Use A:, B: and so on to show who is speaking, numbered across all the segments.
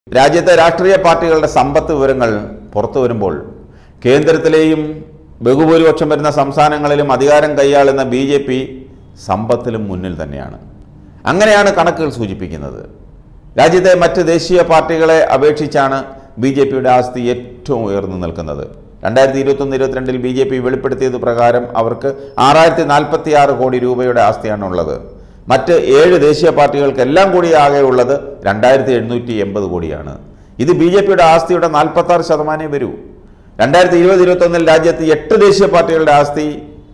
A: രാജ്യത്തെ രാഷ്ട്രീയ പാർട്ടികളുടെ സമ്പത്ത് വിവരങ്ങൾ പുറത്തു വരുമ്പോൾ കേന്ദ്രത്തിലെയും ബഹുഭൂരിപക്ഷം വരുന്ന സംസ്ഥാനങ്ങളിലും അധികാരം കൈയാളുന്ന ബി ജെ പി സമ്പത്തിലും മുന്നിൽ തന്നെയാണ് അങ്ങനെയാണ് കണക്കുകൾ സൂചിപ്പിക്കുന്നത് രാജ്യത്തെ മറ്റ് ദേശീയ പാർട്ടികളെ അപേക്ഷിച്ചാണ് ബി ജെ പിയുടെ ആസ്തി ഏറ്റവും ഉയർന്നു നിൽക്കുന്നത് രണ്ടായിരത്തി ഇരുപത്തൊന്ന് ഇരുപത്തിരണ്ടിൽ ബി ജെ പി വെളിപ്പെടുത്തിയത് പ്രകാരം അവർക്ക് ആറായിരത്തി നാൽപ്പത്തി ആറ് കോടി രൂപയുടെ ആസ്തിയാണ് ഉള്ളത് മറ്റ് ഏഴ് ദേശീയ പാർട്ടികൾക്കെല്ലാം കൂടി ആകെ ഉള്ളത് രണ്ടായിരത്തി എഴുന്നൂറ്റി എൺപത് കോടിയാണ് ഇത് ബി ജെ പിയുടെ ആസ്തിയുടെ നാൽപ്പത്തി ആറ് ശതമാനമേ വരൂ രണ്ടായിരത്തി ഇരുപത് ഇരുപത്തൊന്നിൽ രാജ്യത്ത് എട്ട് ദേശീയ പാർട്ടികളുടെ ആസ്തി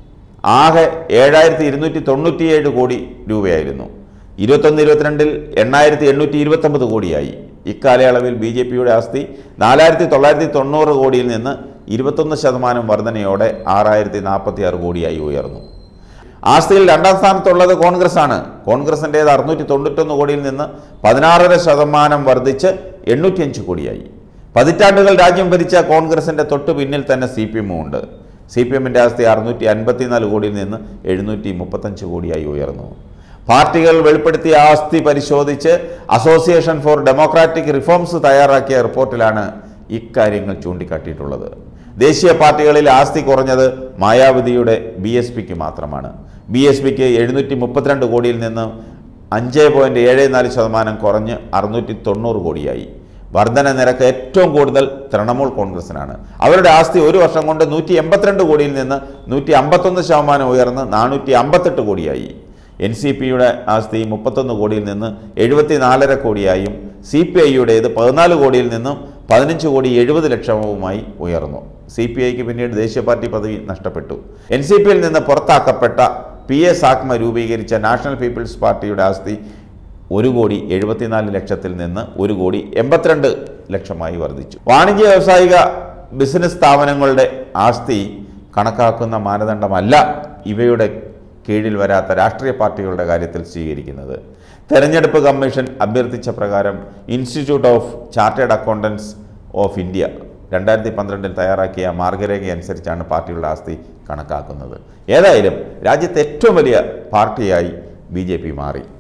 A: ആകെ ഏഴായിരത്തി ഇരുന്നൂറ്റി തൊണ്ണൂറ്റിയേഴ് കോടി രൂപയായിരുന്നു ഇരുപത്തൊന്ന് ഇരുപത്തിരണ്ടിൽ എണ്ണായിരത്തി എണ്ണൂറ്റി ഇരുപത്തൊമ്പത് കോടിയായി ഇക്കാലയളവിൽ ബി ജെ പിയുടെ ആസ്തി നാലായിരത്തി തൊള്ളായിരത്തി തൊണ്ണൂറ് കോടിയിൽ നിന്ന് ഇരുപത്തൊന്ന് ശതമാനം വർധനയോടെ ആറായിരത്തി നാൽപ്പത്തി ആറ് കോടിയായി ഉയർന്നു ആസ്തിയിൽ രണ്ടാം സ്ഥാനത്തുള്ളത് കോൺഗ്രസ് ആണ് കോൺഗ്രസിൻ്റേത് അറുന്നൂറ്റി തൊണ്ണൂറ്റൊന്ന് കോടിയിൽ നിന്ന് പതിനാറര ശതമാനം വർദ്ധിച്ച് എണ്ണൂറ്റിയഞ്ച് കോടിയായി പതിറ്റാണ്ടുകൾ രാജ്യം ഭരിച്ച കോൺഗ്രസിൻ്റെ തൊട്ടു പിന്നിൽ തന്നെ സി പി എമ്മും ഉണ്ട് സി പി എമ്മിൻ്റെ ആസ്തി അറുന്നൂറ്റി അൻപത്തിനാല് കോടിയിൽ നിന്ന് എഴുന്നൂറ്റി മുപ്പത്തഞ്ച് കോടിയായി ഉയർന്നു പാർട്ടികൾ വെളിപ്പെടുത്തിയ ആസ്തി പരിശോധിച്ച് അസോസിയേഷൻ ഫോർ ഡെമോക്രാറ്റിക് റിഫോംസ് തയ്യാറാക്കിയ റിപ്പോർട്ടിലാണ് ഇക്കാര്യങ്ങൾ ചൂണ്ടിക്കാട്ടിയിട്ടുള്ളത് ദേശീയ പാർട്ടികളിൽ ആസ്തി കുറഞ്ഞത് മായാവതിയുടെ ബി എസ് പിക്ക് മാത്രമാണ് ബി എസ് പിക്ക് എഴുന്നൂറ്റി മുപ്പത്തിരണ്ട് കോടിയിൽ നിന്ന് അഞ്ച് പോയിൻറ്റ് ഏഴ് നാല് ശതമാനം കുറഞ്ഞ് അറുന്നൂറ്റി തൊണ്ണൂറ് കോടിയായി വർധന നിരക്ക് ഏറ്റവും കൂടുതൽ തൃണമൂൽ കോൺഗ്രസിനാണ് അവരുടെ ആസ്തി ഒരു വർഷം കൊണ്ട് നൂറ്റി എൺപത്തിരണ്ട് കോടിയിൽ നിന്ന് നൂറ്റി അമ്പത്തൊന്ന് ശതമാനം ഉയർന്ന് നാനൂറ്റി അമ്പത്തെട്ട് കോടിയായി എൻ സി പിയുടെ ആസ്തി മുപ്പത്തൊന്ന് കോടിയിൽ നിന്ന് എഴുപത്തി നാലര കോടിയായും സി പി ഐയുടേത് പതിനാല് കോടിയിൽ നിന്നും പതിനഞ്ച് കോടി എഴുപത് ലക്ഷവുമായി ഉയർന്നു സി പി ഐക്ക് പിന്നീട് ദേശീയ പാർട്ടി പദവി നഷ്ടപ്പെട്ടു എൻ സി പിയിൽ നിന്ന് പുറത്താക്കപ്പെട്ട പി എ സാക്മ രൂപീകരിച്ച നാഷണൽ പീപ്പിൾസ് പാർട്ടിയുടെ ആസ്തി ഒരു കോടി എഴുപത്തിനാല് ലക്ഷത്തിൽ നിന്ന് ഒരു കോടി എൺപത്തിരണ്ട് ലക്ഷമായി വർദ്ധിച്ചു വാണിജ്യ വ്യാവസായിക ബിസിനസ് സ്ഥാപനങ്ങളുടെ ആസ്തി കണക്കാക്കുന്ന മാനദണ്ഡമല്ല ഇവയുടെ കീഴിൽ വരാത്ത രാഷ്ട്രീയ പാർട്ടികളുടെ കാര്യത്തിൽ സ്വീകരിക്കുന്നത് തെരഞ്ഞെടുപ്പ് കമ്മീഷൻ അഭ്യർത്ഥിച്ച പ്രകാരം institute of chartered accountants of India രണ്ടായിരത്തി പന്ത്രണ്ടിൽ തയ്യാറാക്കിയ മാർഗരേഖ അനുസരിച്ചാണ് പാർട്ടികളുടെ ആസ്തി കണക്കാക്കുന്നത് ഏതായാലും രാജ്യത്തെ ഏറ്റവും വലിയ പാർട്ടിയായി ബി മാറി